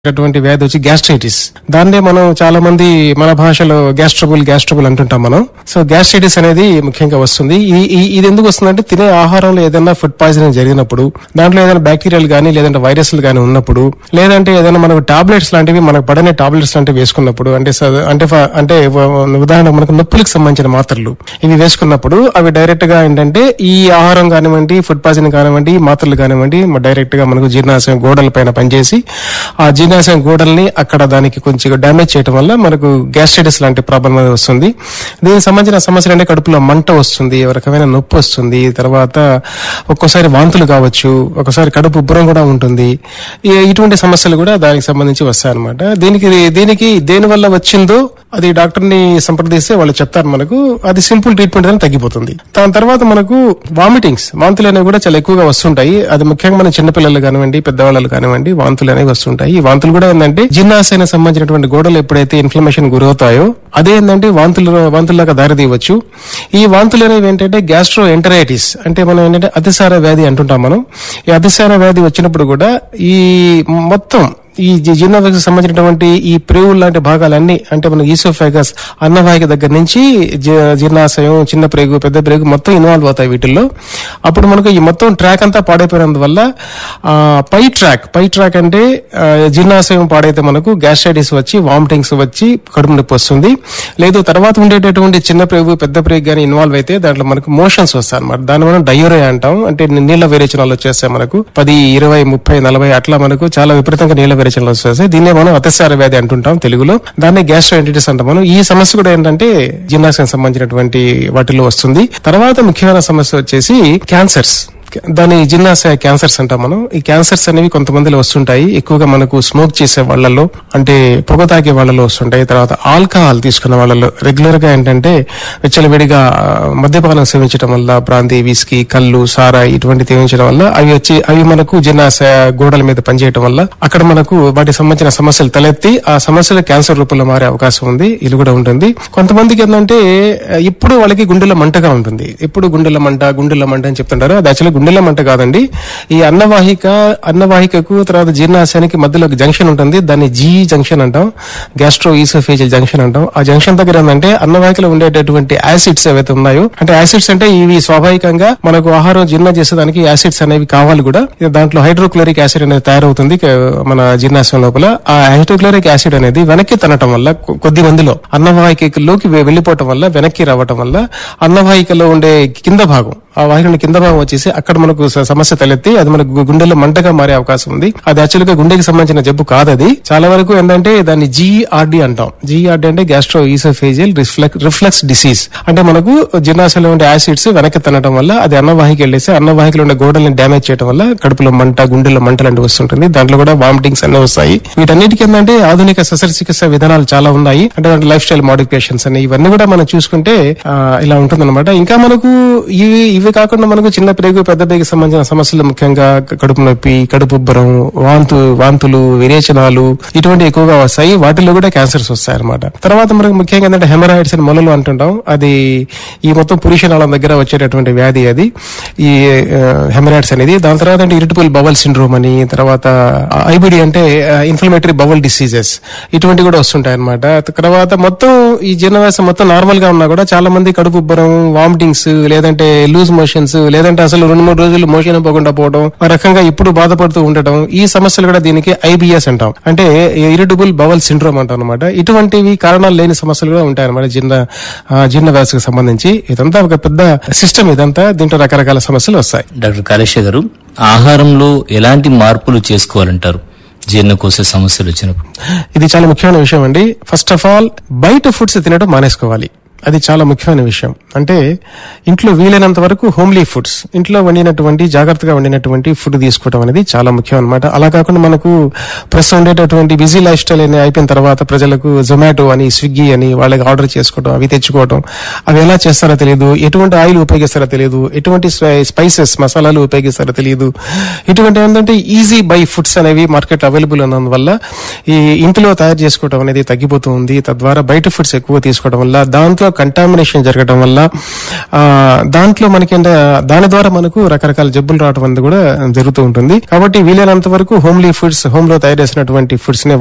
అటువంటి వ్యాధి వచ్చి గ్యాస్ట్రైటిస్ దాన్నే మనం చాలా మంది మన భాషలో గ్యాస్ట్రబుల్ గ్యాస్ట్రబుల్ అంటుంటాం మనం సో గ్యాస్ట్రైటిస్ అనేది ముఖ్యంగా వస్తుంది ఈ- ఈ- ఇది ఎందుకు వస్తుందంటే తినే ఆహారంలో ఏదైనా ఫుడ్ పాయిజనింగ్ జరిగినప్పుడు దాంట్లో ఏదైనా బ్యాక్టీరియాలు కానీ లేదంటే వైరస్లు కానీ ఉన్నప్పుడు లేదంటే ఏదైనా మనకు టాబ్లెట్స్ లాంటివి మనకు పడని టాబ్లెట్స్ లాంటివి వేసుకున్నప్పుడు అంటే స- అంటే ఫ- అంటే వ- ఉదాహరణకు మనకు నొప్పులకు సంబంధించిన మాత్రలు ఇవి వేసుకున్నప్పుడు అవి డైరెక్ట్ గా ఏంటంటే ఈ ఆహారం కానివ్వండి ఫుడ్ పాయిజనింగ్ కానివ్వండి ఈ మాత్రలు కానివ్వండి డైరెక్ట్ గా మనకు జీర్ణాశయం గోడల పైన పనిచేసి ఆ జీర్ణాశయం గోడల్ని అక్కడ దానికి కొంచెం డ్యామేజ్ చేయడం వల్ల మనకు గ్యాస్ట్రైటిస్ లాంటి ప్రాబ్లం అనేది వస్తుంది దీనికి సంబంధించిన సమస్యలు అంటే కడుపులో మంట వస్తుంది ఒక రకమైన నొప్పి వస్తుంది తర్వాత ఒక్కోసారి వాంతులు కావచ్చు ఒకసారి కడుపు ఉబ్బరం కూడా ఉంటుంది ఈ- ఇటువంటి సమస్యలు కూడా దానికి సంబంధించి వస్తాయన్నమాట దీనికి దీనికి దేని వల్ల వచ్చిందో అది డాక్టర్ ని సంప్రదిస్తే వాళ్ళు చెప్తారు మనకు అది సింపుల్ ట్రీట్మెంట్ అని తగ్గిపోతుంది దాని తర్వాత మనకు వామిటింగ్స్ వాంతులు అనేవి కూడా చాలా ఎక్కువగా వస్తుంటాయి అది ముఖ్యంగా మన చిన్నపిల్లలు కానివ్వండి పెద్దవాళ్ళు కానివ్వండి వాంతులు అనేవి వస్తుంటాయి ఈ వాంతులు కూడా ఏంటంటే జీర్ణాశయానికి సంబంధించినటువంటి గోడలు ఎప్పుడైతే ఇన్ఫ్లమేషన్ గురవుతాయో అదే ఏంటంటే వాంతులు వాంతుల్లాగా దారి తీయవచ్చు ఈ వాంతులు అనేవి ఏంటంటే గ్యాస్ట్రో ఎంటరైటిస్ అంటే మనం ఏంటంటే అతిసార వ్యాధి అంటుంటాం మనం ఈ అతిసార వ్యాధి వచ్చినప్పుడు కూడా ఈ మొత్తం ఈ జీ- జీర్ణవ్యవస్థకు సంబంధించినటువంటి ఈ ప్రేవులు లాంటి భాగాలన్నీ అంటే మన ఈసోఫైగస్ అన్నవాహిక దగ్గర నుంచి జీ- జీర్ణాశయం చిన్న ప్రేగు పెద్ద ప్రేగు మొత్తం ఇన్వాల్వ్ అవుతాయి వీటిల్లో అప్పుడు మనకు ఈ మొత్తం ట్రాక్ అంతా పాడైపోయినందువల్ల ఆ, పై ట్రాక్ పై ట్రాక్ అంటే ఆ, జీర్ణాశయం పాడైతే మనకు గ్యాస్ట్రైటిస్ వచ్చి వామిటింగ్స్ వచ్చి కడుపు నొప్పి వస్తుంది లేదు తర్వాత ఉండేటటువంటి చిన్న ప్రేగు పెద్ద ప్రేగు కానీ ఇన్వాల్వ్ అయితే దాంట్లో మనకు మోషన్స్ వస్తాయి అనమాట దాన్ని మనం డయోరే అంటాం అంటే నీళ్ళ విరేచనాలు వచ్చేస్తాయి మనకు పది ఇరవై ముప్పై నలభై అట్లా మనకు చాలా విపరీతంగా నీళ్ళ విరేచనాలు వచ్చేస్తాయి దీన్నే మనం అతిసార వ్యాధి అంటుంటాం తెలుగులో దాన్ని గ్యాస్ట్రైటిస్ అంటాం మనం ఈ సమస్య కూడా ఏంటంటే జీర్ణాశయం సంబంధించినటువంటి వాటిలో వస్తుంది తర్వాత ముఖ్యమైన సమస్య వచ్చేసి క్యాన్సర్స్ దాని జీర్ణాశయ క్యాన్సర్స్ అంటాం మనం ఈ క్యాన్సర్స్ అనేవి కొంతమందిలో వస్తుంటాయి ఎక్కువగా మనకు స్మోక్ చేసే వాళ్ళలో అంటే పొగ తాగే వాళ్ళలో వస్తుంటాయి తర్వాత ఆల్కహాల్ తీసుకున్న వాళ్ళలో రెగ్యులర్ గా ఏంటంటే విచ్చలవిడిగా ఆ, మద్యపానం సేవించడం వల్ల బ్రాంతి విస్కీ కళ్ళు సారా ఇటువంటి సేవించడం వల్ల అవి వచ్చి అవి మనకు జీర్ణాశయ గోడల మీద పనిచేయడం వల్ల అక్కడ మనకు వాటికి సంబంధించిన సమస్యలు తలెత్తి ఆ సమస్యలు క్యాన్సర్ రూపంలో మారే అవకాశం ఉంది ఇది కూడా ఉంటుంది కొంతమందికి ఏంటంటే ఇప్పుడు వాళ్ళకి గుండెల మంటగా ఉంటుంది ఎప్పుడు గుండెల మంట గుండెల మంట అని చెప్తుంటారు అది యాక్చువల్లీ గుండెల మంట కాదండి ఈ అన్నవాహిక అన్నవాహికకు తర్వాత జీర్ణాశయానికి మధ్యలో ఒక జంక్షన్ ఉంటుంది దాన్ని జీ జంక్షన్ అంటాం గ్యాస్ట్రో ఈసోఫేజియల్ జంక్షన్ అంటాం ఆ జంక్షన్ దగ్గర ఏంటంటే అన్నవాహికలో ఉండేటటువంటి యాసిడ్స్ ఏవైతే ఉన్నాయో అంటే యాసిడ్స్ అంటే ఇవి స్వాభావికంగా మనకు ఆహారం జీర్ణం చేసేదానికి యాసిడ్స్ అనేవి కావాలి కూడా ఇది దాంట్లో హైడ్రోక్లోరిక్ యాసిడ్ అనేది తయారవుతుంది క- మన జీర్ణాశయం లోపల ఆ హైడ్రోక్లోరిక్ యాసిడ్ అనేది వెనక్కి తనటం వల్ల కొ- కొద్ది మందిలో అన్నవాహికలోకి వె- వెళ్ళిపోవటం వల్ల వెనక్కి రావటం వల్ల అన్నవాహికలో ఉండే కింద భాగం ఆ వాహిని కింద భాగం వచ్చేసి అక్కడ మనకు స- సమస్య తలెత్తి అది మనకు గు- గుండెల్లో మంటగా మారే అవకాశం ఉంది అది యాక్చువల్ గా గుండెకి సంబంధించిన జబ్బు కాదు అది చాలా వరకు ఏంటంటే దాన్ని జీఆర్డి అంటాం జీఆర్డి అంటే గ్యాస్ట్రో ఈసోఫేజియల్ రిఫ్లెక్స్ డిసీజ్ అంటే మనకు జీర్ణాశయంలో ఉండే యాసిడ్స్ వెనక్కి తనడం వల్ల అది అన్నవాహిక వెళ్ళేసి అన్నవాహికలో ఉండే గోడల్ని డ్యామేజ్ చేయడం వల్ల కడుపులో మంట గుండెల్లో మంట లాంటివి వస్తుంటుంది దాంట్లో కూడా వామిటింగ్స్ అన్ని వస్తాయి వీటన్నిటికీ ఏంటంటే ఆధునిక శస్త్రచికిత్స విధానాలు చాలా ఉన్నాయి అంటే లైఫ్ స్టైల్ మోడిఫికేషన్స్ అని ఇవన్నీ కూడా మనం చూసుకుంటే ఆ, ఇలా ఉంటుందన్నమాట ఇంకా మనకు ఇవి ఇవి కాకుండా మనకు చిన్న ప్రేగు పెద్ద ప్రేగు సంబంధించిన సమస్యలు ముఖ్యంగా కడుపు నొప్పి కడుపు ఉబ్బరం వాంతు వాంతులు విరేచనాలు ఇటువంటి ఎక్కువగా వస్తాయి వాటిలో కూడా క్యాన్సర్స్ వస్తాయి అనమాట తర్వాత మనకు ముఖ్యంగా ఏంటంటే హెమరాయిడ్స్ అని మొలలు అంటుంటాం అది ఈ మొత్తం పురుషనాళం దగ్గర వచ్చేటటువంటి వ్యాధి అది ఈ హెమరాయిడ్స్ అనేది దాని తర్వాత అంటే ఇరిటబుల్ బవల్ సిండ్రోమ్ అని తర్వాత ఐబిడి అంటే ఇన్ఫ్లమేటరీ బవల్ డిసీజెస్ ఇటువంటి కూడా వస్తుంటాయి అనమాట తర్వాత మొత్తం ఈ జీర్ణవ్యవస్థ మొత్తం నార్మల్ గా ఉన్నా కూడా చాలా మంది కడుపు ఉబ్బరం వామిటింగ్స్ లేదంటే లూజ్ మోషన్స్ లేదంటే అసలు రెండు మూడు రోజులు మోషన్ పోకుండా పోవడం ఆ రకంగా ఇప్పుడు బాధపడుతూ ఉండటం ఈ సమస్యలు కూడా దీనికి ఐబిఎస్ అంటాం అంటే ఇరిటబుల్ బవల్ సిండ్రోమ్ అంటాం అనమాట ఇటువంటివి కారణాలు లేని సమస్యలు కూడా ఉంటాయి అనమాట జీర్ణ ఆ, జీర్ణ వ్యవస్థకు సంబంధించి ఇదంతా ఒక పెద్ద సిస్టమ్ ఇదంతా దీంట్లో రకరకాల సమస్యలు వస్తాయి డాక్టర్ కాళేశ గారు ఆహారంలో ఎలాంటి మార్పులు చేసుకోవాలంటారు జీర్ణకోశ సమస్యలు వచ్చినప్పుడు ఇది చాలా ముఖ్యమైన విషయం అండి ఫస్ట్ ఆఫ్ ఆల్ బయట ఫుడ్స్ తినడం మానేసుకోవాలి అది చాలా ముఖ్యమైన విషయం అంటే ఇంట్లో వీలైనంత వరకు హోమ్లీ ఫుడ్స్ ఇంట్లో వండినటువంటి జాగ్రత్తగా వండినటువంటి ఫుడ్ తీసుకోవడం అనేది చాలా ముఖ్యం అనమాట అలా కాకుండా మనకు ప్రస్తుతం ఉండేటటువంటి బిజీ లైఫ్ స్టైల్ అని అయిపోయిన తర్వాత ప్రజలకు జొమాటో అని స్విగ్గీ అని వాళ్ళకి ఆర్డర్ చేసుకోవడం అవి తెచ్చుకోవడం అవి ఎలా చేస్తారో తెలియదు ఎటువంటి ఆయిల్ ఉపయోగిస్తారో తెలియదు ఎటువంటి స్పైసెస్ మసాలాలు ఉపయోగిస్తారో తెలియదు ఇటువంటి ఏంటంటే ఈజీ బై ఫుడ్స్ అనేవి మార్కెట్ అవైలబుల్ ఉన్నందువల్ల ఈ ఇంట్లో తయారు చేసుకోవడం అనేది తగ్గిపోతూ ఉంది తద్వారా బయట ఫుడ్స్ ఎక్కువ తీసుకోవడం వల్ల దాంట్లో కంటామినేషన్ జరగడం వల్ల ఆ, దాంట్లో మనకి ఏంట- దాని ద్వారా మనకు రకరకాల జబ్బులు రావడం అనేది కూడా జరుగుతూ ఉంటుంది కాబట్టి వీలైనంత వరకు హోమ్లీ ఫుడ్స్ హోమ్ లో తయారు చేసినటువంటి ఫుడ్స్ ని